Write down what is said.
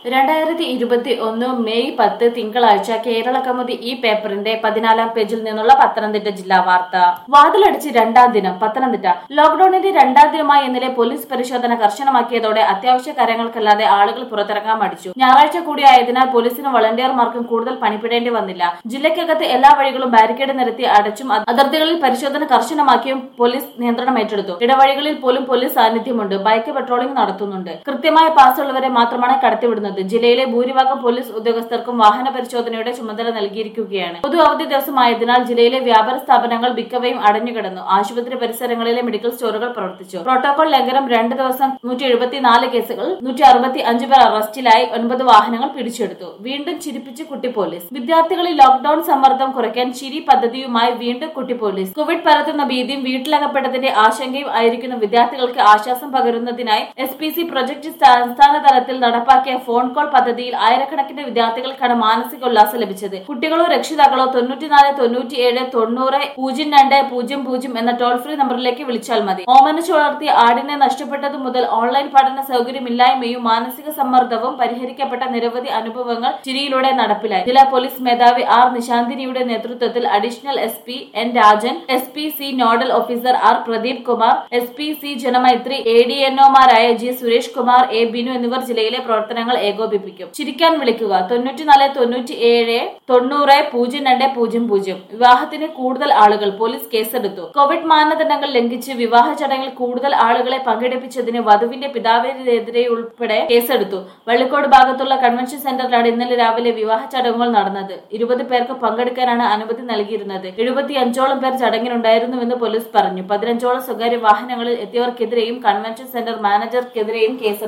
രണ്ടായിരത്തി ഇരുപത്തി ഒന്ന് മെയ് പത്ത് തിങ്കളാഴ്ച കേരള കൗമുദി ഈ പേപ്പറിന്റെ പതിനാലാം പേജിൽ നിന്നുള്ള പത്തനംതിട്ട ജില്ലാ വാർത്ത വാതിലടിച്ച് രണ്ടാം ദിനം പത്തനംതിട്ട ലോക്ഡൌണിന്റെ രണ്ടാം ദിനമായി ഇന്നലെ പോലീസ് പരിശോധന കർശനമാക്കിയതോടെ അത്യാവശ്യ കാര്യങ്ങൾക്കല്ലാതെ ആളുകൾ പുറത്തിറങ്ങാൻ മടിച്ചു ഞായറാഴ്ച കൂടിയായതിനാൽ പോലീസിനും വളണ്ടിയർമാർക്കും കൂടുതൽ പണിപ്പെടേണ്ടി വന്നില്ല ജില്ലയ്ക്കകത്ത് എല്ലാ വഴികളും ബാരിക്കേഡ് നിരത്തി അടച്ചും അ- അതിർത്തികളിൽ പരിശോധന കർശനമാക്കിയും പോലീസ് നിയന്ത്രണം ഏറ്റെടുത്തു ഇടവഴികളിൽ പോലും പോലീസ് സാന്നിധ്യമുണ്ട് ബൈക്ക് പെട്രോളിംഗ് നടത്തുന്നുണ്ട് കൃത്യമായ പാസ്സുള്ളവരെ മാത്രമാണ് കടത്തിവിടുന്നത് ജില്ലയിലെ ഭൂരിഭാഗം പോലീസ് ഉദ്യോഗസ്ഥർക്കും വാഹന പരിശോധനയുടെ ചുമതല നൽകിയിരിക്കുകയാണ് പൊതു അവധി ദിവസമായതിനാൽ ജില്ലയിലെ വ്യാപാര സ്ഥാപനങ്ങൾ മിക്കവയും അടഞ്ഞുകിടന്നു ആശുപത്രി പരിസരങ്ങളിലെ മെഡിക്കൽ സ്റ്റോറുകൾ പ്രവർത്തിച്ചു പ്രോട്ടോകോൾ ലംഘനം രണ്ട് ദിവസം നൂറ്റി എഴുപത്തിനാല് കേസുകൾ നൂറ്റി അറുപത്തി അഞ്ച് പേർ അറസ്റ്റിലായി ഒൻപത് വാഹനങ്ങൾ പിടിച്ചെടുത്തു വീണ്ടും ചിരിപ്പിച്ച് കുട്ടി പോലീസ് വിദ്യാർത്ഥികളിൽ ലോക്ഡൌൺ സമ്മർദ്ദം കുറയ്ക്കാൻ ചിരി പദ്ധതിയുമായി വീണ്ടും കുട്ടി പോലീസ് കോവിഡ് പരത്തുന്ന ഭീതിയും വീട്ടിലകപ്പെട്ടതിന്റെ ആശങ്കയും ആയിരിക്കുന്ന വിദ്യാർത്ഥികൾക്ക് ആശ്വാസം പകരുന്നതിനായി എസ് പി സി പ്രൊജക്ട് സംസ്ഥാന തലത്തിൽ നടപ്പാക്കിയ ഫോൺ കോൾ പദ്ധതിയിൽ ആയിരക്കണക്കിന് വിദ്യാർത്ഥികൾക്കാണ് മാനസിക ഉല്ലാസം ലഭിച്ചത് കുട്ടികളോ രക്ഷിതാക്കളോ തൊണ്ണൂറ്റിനാല് തൊണ്ണൂറ്റിയേഴ് തൊണ്ണൂറ് പൂജ്യം രണ്ട് പൂജ്യം പൂജ്യം എന്ന ടോൾ ഫ്രീ നമ്പറിലേക്ക് വിളിച്ചാൽ മതി ഓമനിച്ചു വളർത്തിയ ആടിനെ നഷ്ടപ്പെട്ടതു മുതൽ ഓൺലൈൻ പഠന സൗകര്യമില്ലായ്മയും മാനസിക സമ്മർദ്ദവും പരിഹരിക്കപ്പെട്ട നിരവധി അനുഭവങ്ങൾ ചിരിയിലൂടെ നടപ്പിലായി ജില്ലാ പോലീസ് മേധാവി ആർ നിശാന്തിനിയുടെ നേതൃത്വത്തിൽ additional S P N Rajan S P C nodal officer R Pradeep Kumar S P C Janamaithri A D എൻഒമാരായ ജി സുരേഷ് കുമാർ എ ബിനു എന്നിവർ ജില്ലയിലെ പ്രവർത്തനങ്ങൾ ഏകോപിപ്പിക്കും ചിരിക്കാൻ വിളിക്കുക തൊണ്ണൂറ്റിനാല് തൊണ്ണൂറ്റി ഏഴ് തൊണ്ണൂറ് പൂജ്യം രണ്ട് പൂജ്യം പൂജ്യം വിവാഹത്തിന് കൂടുതൽ ആളുകൾ പോലീസ് കേസെടുത്തു കോവിഡ് മാനദണ്ഡങ്ങൾ ലംഘിച്ച് വിവാഹ ചടങ്ങിൽ കൂടുതൽ ആളുകളെ പങ്കെടുപ്പിച്ചതിന് വധുവിന്റെ പിതാവിനെതിരെ ഉൾപ്പെടെ കേസെടുത്തു വള്ളിക്കോട് ഭാഗത്തുള്ള കൺവെൻഷൻ സെന്ററിലാണ് ഇന്നലെ രാവിലെ വിവാഹ ചടങ്ങുകൾ നടന്നത് ഇരുപത് പേർക്ക് പങ്കെടുക്കാനാണ് അനുമതി നൽകിയിരുന്നത് എഴുപത്തി അഞ്ചോളം പേർ ചടങ്ങിനുണ്ടായിരുന്നുവെന്ന് പോലീസ് പറഞ്ഞു പതിനഞ്ചോളം സ്വകാര്യ വാഹനങ്ങളിൽ എത്തിയവർക്കെതിരെയും കൺവെൻഷൻ സെന്റർ മാനേജർക്കെതിരെയും കേസെടുത്തു